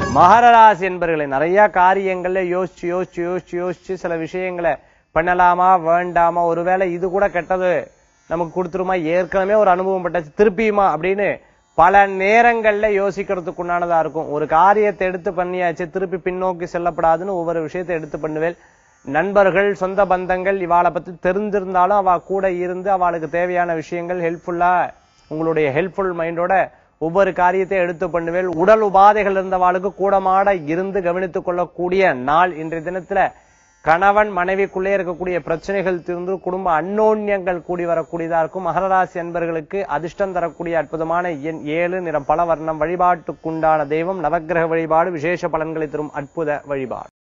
மகர ராசி என்பர்களை நிறைய காரியங்கள்ல யோசிச்சு யோசிச்சு யோசிச்சு யோசிச்சு சில விஷயங்களை பண்ணலாமா வேண்டாமா ஒருவேளை இது கூட கெட்டது நமக்கு கொடுத்துருமா ஏற்கனவே ஒரு அனுபவம் பட்டாச்சு திருப்பியுமா அப்படின்னு பல நேரங்கள்ல யோசிக்கிறதுக்கு உண்டானதா இருக்கும் ஒரு காரியத்தை எடுத்து பண்ணியாச்சு திருப்பி பின்னோக்கி செல்லப்படாதுன்னு ஒவ்வொரு விஷயத்தை எடுத்து பண்ணுவேன் நண்பர்கள் சொந்த பந்தங்கள் இவாளை பத்தி தெரிஞ்சிருந்தாலும் அவ கூட இருந்து அவளுக்கு தேவையான விஷயங்கள் ஹெல்ப்ஃபுல்லா உங்களுடைய ஹெல்ப்ஃபுல் மைண்டோட ஒவ்வொரு காரியத்தை எடுத்து பண்ணுவேன் உடல் உபாதைகள் இருந்தவாளுக்கு கூடமாட இருந்து கவனித்துக் கொள்ளக்கூடிய நாள் இன்றைய தினத்துல கணவன் மனைவிக்குள்ளே இருக்கக்கூடிய பிரச்சனைகள் தீர்ந்து குடும்ப அன்னோன்யங்கள் கூடி வரக்கூடியதா இருக்கும் மகர ராசி அன்பர்களுக்கு அதிர்ஷ்டம் தரக்கூடிய அற்புதமான எண் ஏழு நிறம் பல வர்ணம் வழிபாட்டுக்குண்டான தெய்வம் நவக்கிரக வழிபாடு விசேஷ பலன்களை தரும் அற்புத வழிபாடு